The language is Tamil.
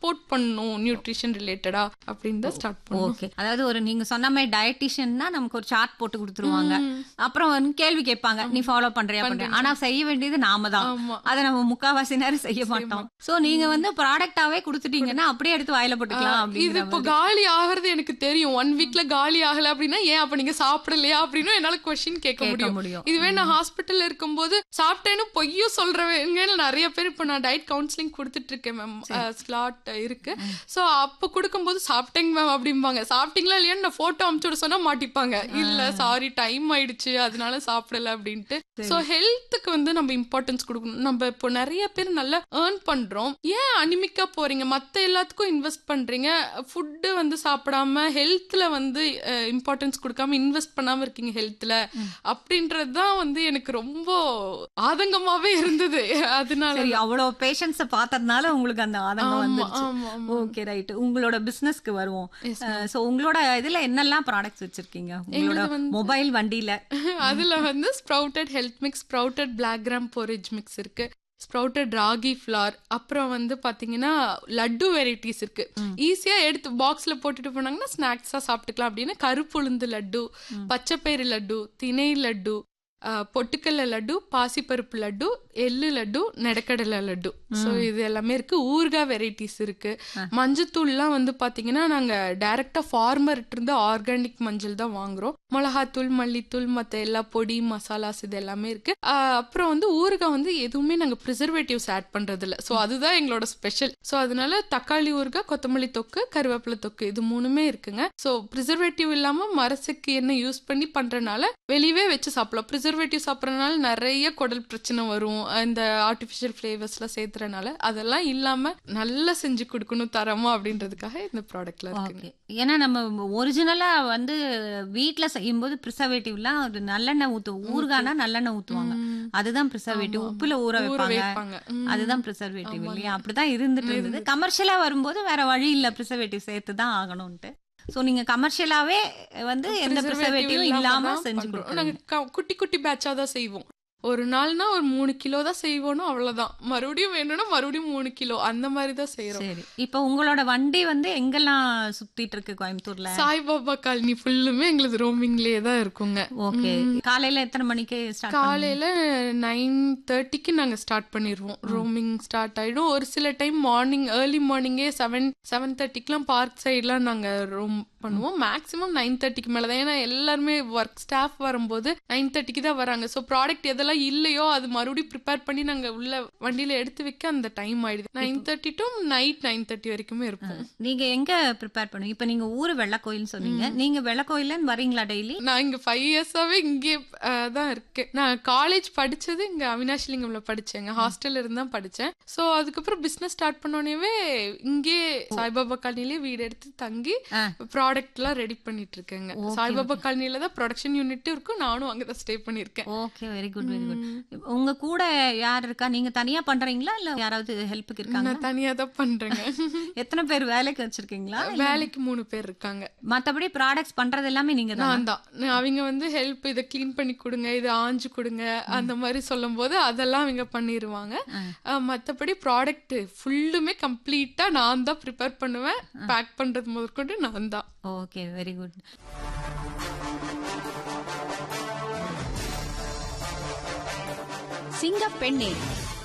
சப்போர்ட் பண்ணணும் நியூட்ரிஷன் ரிலேட்டடா அப்படின்னு தான் ஸ்டார்ட் பண்ணுவோம் ஓகே அதாவது ஒரு நீங்க சொன்ன மாதிரி டயட்டிஷியன்னா நமக்கு ஒரு சார்ட் போட்டு கொடுத்துருவாங்க அப்புறம் வந்து கேள்வி கேட்பாங்க நீ ஃபாலோ பண்றியா பண்றியா ஆனா செய்ய வேண்டியது நாம தான் ஆமா அதை நம்ம முக்காவாசி நேரம் செய்ய மாட்டோம் சோ நீங்க வந்து ப்ராடக்டாவே கொடுத்துட்டீங்கன்னா அப்படியே எடுத்து வாயில போட்டுக்கலாம் இது அப்படிங்கிற இப்போ காலி ஆகிறது எனக்கு தெரியும் ஒன் வீக்ல காலி ஆகல அப்படின்னா ஏன் அப்ப நீங்க சாப்பிடலையா அப்படின்னு என்னால கொஸ்டின் கேட்க கேட்க முடியும் முடியும் இதுவே நான் ஹாஸ்பிட்டல்ல இருக்கும்போது சாப்பிட்டேன்னு பொய்யும் சொல்றவங்க நிறைய பேர் இப்போ நான் டயட் கவுன்சிலிங் கொடுத்துட்டு இருக்கேன் மேம் ஸ்லாட் இருக்கு சோ அப்ப கொடுக்கும்போது சாப்பிட்டேங்க மேம் அப்படிம்பாங்க சாப்பிட்டீங்களா இல்லையான்னு நான் போட்டோ அமுச்சு விட சொன்னா மாட்டிப்பாங்க இல்ல சாரி டைம் ஆயிடுச்சு அதனால சாப்பிடல அப்படின்ட்டு சோ ஹெல்த்துக்கு வந்து நம்ம இம்பார்ட்டன்ஸ் கொடுக்கணும் நம்ம இப்போ நிறைய பேர் நல்லா ஏர்ன் பண்றோம் ஏன் அனிமிக்கா போறீங்க மத்த எல்லாத்துக்கும் இன்வெஸ்ட் பண்றீங்க ஃபுட்டு வந்து சாப்பிடாம ஹெல்த்ல வந்து இம்பார்ட்டன்ஸ் கொடுக்காம இன்வெஸ்ட் பண்ணாம இருக்கீங்க ஹெல்த்ல அப்படின்றது தான் வந்து எனக்கு ரொம்ப ஆதங்கமாவே இருந்தது அதனால சரி அவ்வளவு பேஷன்ஸ பார்த்ததுனால உங்களுக்கு அந்த ஆதங்கம் ஆமா வந்துருச்சு ஆமா ஆமா ஓகே ரைட் உங்களோட பிசினஸ்க்கு வருவோம் Yes, சோ உங்களோட இதுல என்னெல்லாம் ப்ராடக்ட்ஸ் வச்சிருக்கீங்க உங்களோட எங்களுது வந்து- மொபைல் வண்டியில அதுல வந்து sprouted health mix sprouted black gram porridge mix இருக்கு ஸ்ப்ரவுட்டட் ராகி ஃப்ளார் அப்புறம் வந்து பாத்தீங்கன்னா லட்டு வெரைட்டிஸ் இருக்கு ஈஸியா எடுத்து பாக்ஸ்ல போட்டுட்டு போனாங்கன்னா ஸ்நாக்ஸா சாப்பிட்டுக்கலாம் அப்படின்னு கருப்புளுந்து லட்டு பச்சைப்பயிறு லட்டு திணை லட்டு அஹ், பொட்டுக்கடலை லட்டு பாசிப்பருப்பு லட்டு எள்ளு லட்டு நெடக்கடலை லட்டு ஸோ இது எல்லாமே இருக்கு ஊறுகாய் வெரைட்டிஸ் இருக்கு மஞ்சத்தூள்லாம் வந்து பாத்தீங்கன்னா நாங்க டைரக்டா ஃபார்மர்கிட்ட இருந்து ஆர்கானிக் மஞ்சள் தான் வாங்குறோம் மிளகாத்தூள் மல்லித்தூள் மத்த எல்லா பொடி மசாலாஸ் இது எல்லாமே இருக்கு ஆஹ் அப்புறம் வந்து ஊறுகாய் வந்து எதுவுமே நாங்க ப்ரிசர்வேட்டிவ்ஸ் ஆட் பண்றது இல்ல ஸோ அதுதான் எங்களோட ஸ்பெஷல் ஸோ அதனால தக்காளி ஊறுகாய் கொத்தமல்லி தொக்கு கருவேப்பிலை தொக்கு இது மூணுமே இருக்குங்க ஸோ ப்ரிசர்வேட்டிவ் இல்லாம மரசுக்கு எண்ணெய் யூஸ் பண்ணி பண்றனால வெளியவே வச்சு சாப்பிடலாம் ப்ரிசர்வேட்டிவ் சாப்பிட்றதுனால நிறைய குடல் பிரச்சனை வரும் இந்த ஆர்டிஃபிஷியல் ஃபிளேவர்ஸ்லாம் சேர்த்துறனால அதெல்லாம் இல்லாம நல்லா செஞ்சு கொடுக்கணும் தரமா அப்படின்றதுக்காக இந்த ப்ராடக்ட்ல இருக்குங்க ஓகே ஏன்னா நம்ம ஒரிஜினலா வந்து வீட்ல செய்யும்போது ப்ரிசர்வேட்டிவ்லாம் ஒரு நல்லெண்ணெய் ஊத்து ஊறுகானா நல்லெண்ணெய் ஊத்துவாங்க அதுதான் ப்ரிசர்வேட்டிவ் ஆமா, உப்புல ஊற ஊற வைப்பாங்க வைப்பாங்க ம். அதுதான் ப்ரிசர்வேட்டிவ் ஆமாங்க. இல்லையா அப்படிதான் இருந்துட்டு இருந்தது கமர்ஷியலா வரும்போது வேற வழி இல்ல ப்ரிசர்வேட்டிவ் சேர்த்து தான் ஆகணும்ட்டு சோ நீங்க கமர்ஷியலாவே வந்து எந்த Preservative ப்ரிசர்வேட்டிவும் இல்லாம தான் செஞ்சு பண்றோம். கொடுக்குறீங்க நாங்க க- குட்டி குட்டி பேட்சா தான் செய்வோம் ஒரு நாள்னா ஒரு மூணு கிலோ தான் செய்வோம்னா அவ்வளவுதான் மறுபடியும் வேணும்னா மறுபடியும் மூணு கிலோ அந்த மாதிரி தான் செய்யறோம் சரி இப்போ உங்களோட வண்டி வந்து எங்கெல்லாம் சுத்திட்டு இருக்கு கோயம்புத்தூர்ல சாய்பாபா காலனி ஃபுல்லுமே எங்களுக்கு ரோமிங்லயே தான் இருக்குங்க ஓகே காலையில எத்தனை மணிக்கு ஸ்டார்ட் காலையில நைன் தேர்ட்டிக்கு நாங்க ஸ்டார்ட் பண்ணிடுவோம் ரோமிங் ஸ்டார்ட் ஆயிடும் ஒரு சில டைம் மார்னிங் ஏர்லி மார்னிங்கே செவன் செவன் தேர்ட்டிக்கெலாம் பார்க் சைட்லாம் நாங்க ரோம் பண்ணுவோம் மேக்ஸிமம் நைன் தேர்ட்டிக்கு மேலே தான் ஏன்னா எல்லாருமே ஒர்க் ஸ்டாஃப் வரும்போது நைன் தேர்ட்டிக்கு தான் வராங்க ஸோ ப்ராடக்ட் எதெல்லாம் இல்லையோ அது மறுபடியும் ப்ரிப்பேர் பண்ணி நாங்க உள்ள வண்டியில எடுத்து வைக்க அந்த டைம் ஆயிடுது nine thirty to night nine thirty வரைக்குமே இருப்போம் நீங்க எங்க ப்ரிப்பேர் பண்ணுவீங்க இப்போ நீங்க ஊரு வெள்ளக்கோயில் சொன்னீங்க நீங்க வெள்ளக்கோயில வரீங்களா டெய்லி நான் இங்க ஃபைவ் இயர்ஸாவே இங்கே அஹ், தான் இருக்கேன் நான் காலேஜ் படிச்சது இங்க அவினாஷிலிங்கம்ல படிச்சேங்க ஹாஸ்டல்ல இருந்து தான் படிச்சேன் ஸோ அதுக்கப்புறம் பிசினஸ் ஸ்டார்ட் பண்ணோடனே இங்கே சாய்பாபா காலனிலே வீடு எடுத்து தங்கி ஆ. ப்ராடக்ட் எல்லாம் ரெடி பண்ணிட்டு இருக்கேங்க சாய்பாபா காலனில தான் ப்ரொடக்ஷன் யூனிட்டும் இருக்கும் நானும் அங்கதான் ஸ்டே பண்ணிருக்கேன் okay very good very good உங்க கூட யார் இருக்கா நீங்க தனியா பண்றீங்களா இல்ல யாராவது ஹெல்ப்புக்கு இருக்காங்க நான் தனியா தான் பண்றேங்க எத்தனை பேர் வேலைக்கு வச்சிருக்கீங்களா வேலைக்கு மூணு பேர் இருக்காங்க மத்தபடி ப்ராடக்ட்ஸ் பண்றது எல்லாமே நீங்க தான் நான் தான் நான் அவங்க வந்து ஹெல்ப் இதை க்ளீன் பண்ணி கொடுங்க இதை ஆஞ்சு கொடுங்க அந்த மாதிரி சொல்லும்போது அதெல்லாம் அவங்க பண்ணிடுவாங்க அஹ், மத்தபடி ப்ராடக்ட் ஃபுல்லுமே கம்ப்ளீட்டா நான் தான் ப்ரிப்பேர் பண்ணுவேன் பேக் பண்றது முதற்கொண்டு நான் தான் ஓகே வெரி குட் சிங்கப்பெண்ணே